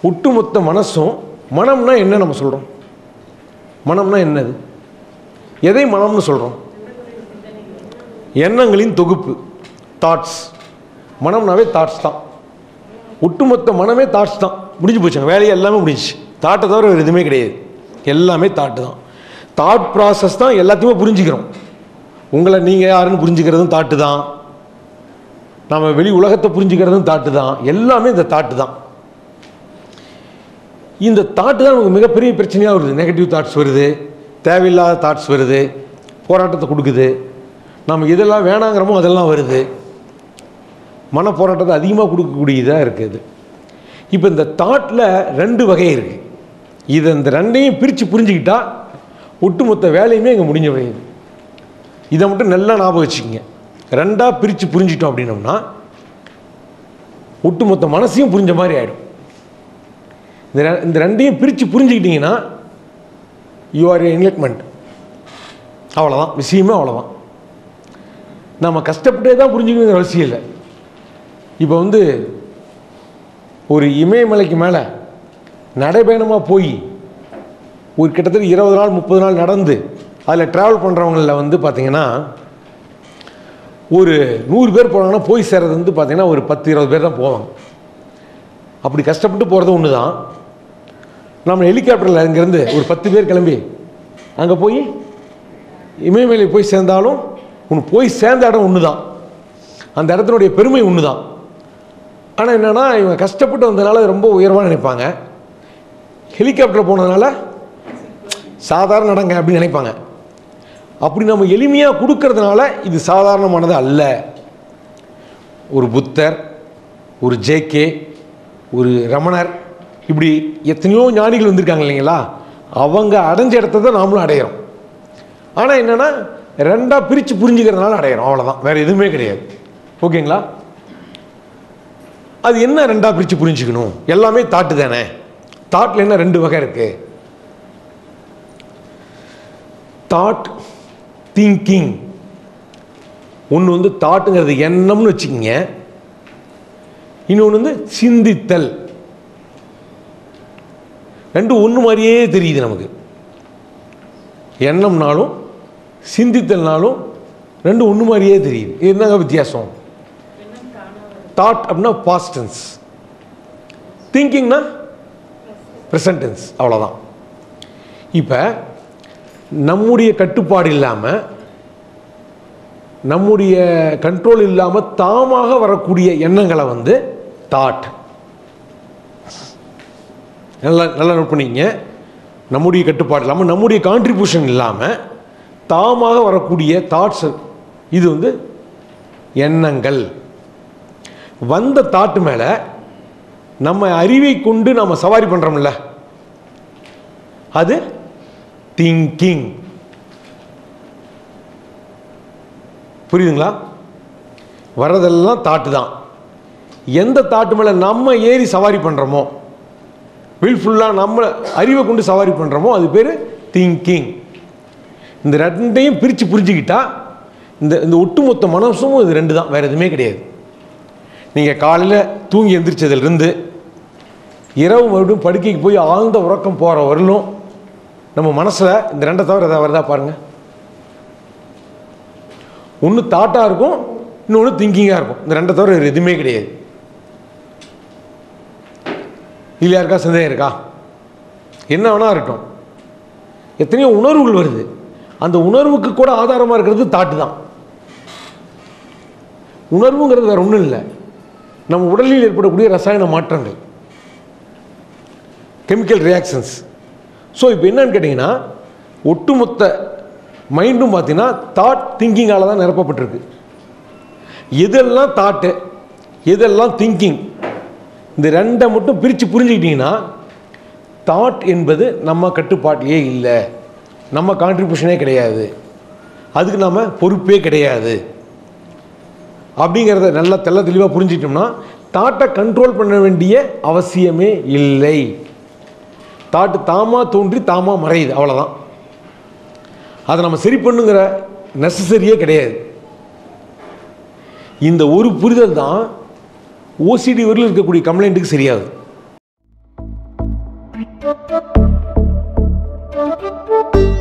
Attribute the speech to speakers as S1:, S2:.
S1: ஒட்டுமொத்த மனசும் மனம்னா என்ன நம்ம சொல்கிறோம் மனம்னா என்னது எதை மனம்னு சொல்கிறோம் எண்ணங்களின் தொகுப்பு தாட்ஸ் மனம்னாவே தாட்ஸ் தான் ஒட்டுமொத்த மனமே தாட்ஸ் தான் முடிஞ்சு போச்சுங்க வேலையை எல்லாமே முடிஞ்சுச்சு தாட்டை தவிர வேறு எதுவுமே கிடையாது எல்லாமே தாட்டு தான் தாட் ப்ராசஸ் தான் எல்லாத்தையுமே புரிஞ்சுக்கிறோம் உங்களை நீங்கள் யாருன்னு புரிஞ்சுக்கிறதும் தாட்டு தான் நம்ம வெளி உலகத்தை புரிஞ்சுக்கிறதும் தாட்டு தான் எல்லாமே இந்த தாட்டு தான் இந்த தாட்டு தான் நமக்கு மிகப்பெரிய பிரச்சனையாக வருது நெகட்டிவ் தாட்ஸ் வருது தேவையில்லாத தாட்ஸ் வருது போராட்டத்தை கொடுக்குது நம்ம எதெல்லாம் வேணாங்கிறோமோ அதெல்லாம் வருது மன போராட்டத்தை அதிகமாக கொடுக்கக்கூடியதாக இருக்குது இப்போ இந்த தாட்டில் ரெண்டு வகை இருக்குது இதை இந்த ரெண்டையும் பிரித்து புரிஞ்சுக்கிட்டா ஒட்டுமொத்த வேலையுமே இங்கே முடிஞ்ச வகையுது இதை மட்டும் நல்லா ஞாபகம் வச்சுக்கோங்க ரெண்டாக பிரித்து புரிஞ்சிட்டோம் அப்படின்னோம்னா ஒட்டுமொத்த மனசையும் புரிஞ்ச மாதிரி ஆகிடும் இந்த ரெ- இந்த ரெண்டையும் பிரித்து புரிஞ்சுக்கிட்டீங்கன்னா யூ ஆர் என்லைட்மெண்ட் அவ்வளோதான் விஷயமே அவ்வளோதான் நம்ம கஷ்டப்பட்டே தான் புரிஞ்சுக்கணுங்கிற அவசியம் இல்லை இப்போ வந்து ஒரு இமயமலைக்கு மேலே நடைபயணமாக போய் ஒரு கிட்டத்தட்ட இருபது நாள் முப்பது நாள் நடந்து அதில் ட்ராவல் பண்ணுறவங்களில் வந்து பார்த்திங்கன்னா ஒரு நூறு பேர் போனாங்கன்னா போய் சேர்றது வந்து பார்த்திங்கன்னா ஒரு பத்து இருபது பேர் தான் போவாங்க அப்படி கஷ்டப்பட்டு போகிறது ஒன்று தான் நம்ம ஹெலிகாப்டரில் இங்கேருந்து ஒரு பத்து பேர் கிளம்பி அங்கே போய் இமயமலை போய் சேர்ந்தாலும் உன் போய் சேர்ந்த இடம் ஒன்று தான் அந்த இடத்தினுடைய பெருமை ஒன்று தான் ஆனால் என்னென்னா இவங்க கஷ்டப்பட்டு வந்ததுனால ரொம்ப உயர்வாக நினைப்பாங்க ஹெலிகாப்டரில் போனதுனால சாதாரண நடங்க அப்படின்னு நினைப்பாங்க அப்படி நம்ம எளிமையாக கொடுக்கறதுனால இது சாதாரணமானது அல்ல ஒரு புத்தர் ஒரு ஜேகே ஒரு ரமணர் இப்படி எத்தனையோ ஞானிகள் வந்திருக்காங்க இல்லைங்களா அவங்க அடைஞ்ச இடத்த தான் நாமளும் அடையிறோம் ஆனால் என்னென்னா ரெண்டாக பிரித்து புரிஞ்சுக்கிறதுனால அடையிறோம் அவ்வளோதான் வேறு எதுவுமே கிடையாது ஓகேங்களா அது என்ன ரெண்டாக பிரித்து புரிஞ்சுக்கணும் எல்லாமே தாட்டு தானே தாட்டில் என்ன ரெண்டு வகை இருக்குது தாட் திங்கிங் ஒன்று வந்து தாட்டுங்கிறது எண்ணம்னு வச்சுக்கோங்க இன்னொன்று வந்து சிந்தித்தல் ரெண்டும் ஒன்று மாதிரியே தெரியுது நமக்கு எண்ணம்னாலும் சிந்தித்தல்னாலும் ரெண்டும் ஒன்று மாதிரியே தெரியுது இது என்னங்க வித்தியாசம் தாட் அப்படின்னா பாஸ்ட் டென்ஸ் திங்கிங்னா ப்ரெசன்ட் டென்ஸ் அவ்வளோதான் இப்போ நம்முடைய கட்டுப்பாடு இல்லாமல் நம்முடைய கண்ட்ரோல் இல்லாமல் தாமாக வரக்கூடிய எண்ணங்களை வந்து தாட் நல்லா நல்லா நோட் பண்ணிக்கங்க நம்முடைய கட்டுப்பாடு இல்லாமல் நம்முடைய கான்ட்ரிபியூஷன் இல்லாமல் தாமாக வரக்கூடிய தாட்ஸ் இது வந்து எண்ணங்கள் வந்த தாட்டு மேலே நம்ம அறிவை கொண்டு நம்ம சவாரி பண்ணுறோம்ல அது திங்கிங் புரியுதுங்களா வர்றதெல்லாம் தாட்டு தான் எந்த தாட்டு மேலே நம்ம ஏறி சவாரி பண்ணுறோமோ வில்ஃபுல்லாக நம்ம அறிவை கொண்டு சவாரி பண்ணுறோமோ அது பேர் திங்கிங் இந்த ரெண்டையும் பிரித்து புரிஞ்சுக்கிட்டா இந்த இந்த ஒட்டுமொத்த மனசும் இது ரெண்டு தான் வேறு எதுவுமே கிடையாது நீங்கள் காலையில் தூங்கி எந்திரிச்சதுலேருந்து இரவு மறுபடியும் படுக்கைக்கு போய் ஆழ்ந்த உறக்கம் போகிற வரலும் நம்ம மனசில் இந்த ரெண்டை தவிர எதாவது வருதா பாருங்கள் ஒன்று தாட்டாக இருக்கும் இன்னொன்று திங்கிங்காக இருக்கும் இந்த ரெண்டை தவிர வேறு எதுவுமே கிடையாது இல்லை யாருக்கா சந்தேகம் இருக்கா என்ன வேணா இருக்கட்டும் எத்தனையோ உணர்வுகள் வருது அந்த உணர்வுக்கு கூட ஆதாரமாக இருக்கிறது தாட்டு தான் உணர்வுங்கிறது வேற ஒன்றும் இல்லை நம்ம உடலில் ஏற்படக்கூடிய ரசாயன மாற்றங்கள் கெமிக்கல் ரியாக்ஷன்ஸ் ஸோ இப்போ என்னன்னு கேட்டிங்கன்னா ஒட்டுமொத்த மைண்டும் பார்த்தீங்கன்னா தாட் திங்கிங்கால தான் நிரப்பப்பட்டிருக்கு எதெல்லாம் தாட்டு எதெல்லாம் திங்கிங் இந்த ரெண்டை மட்டும் பிரித்து புரிஞ்சுக்கிட்டிங்கன்னா தாட் என்பது நம்ம கட்டுப்பாட்டிலே இல்லை நம்ம கான்ட்ரிபியூஷனே கிடையாது அதுக்கு நம்ம பொறுப்பே கிடையாது அப்படிங்கிறத நல்லா தெள்ள தெளிவாக புரிஞ்சிட்டோம்னா தாட்டை கண்ட்ரோல் பண்ண வேண்டிய அவசியமே இல்லை தாட்டு தாமா தோன்றி தாமா மறையுது அவ்வளோதான் அதை நம்ம சரி பண்ணுங்கிற நெசசரியே கிடையாது இந்த ஒரு புரிதல் தான் ஓசிடி வரையில் இருக்கக்கூடிய கம்ப்ளைண்ட்டுக்கு சரியாகுது
S2: Thank you.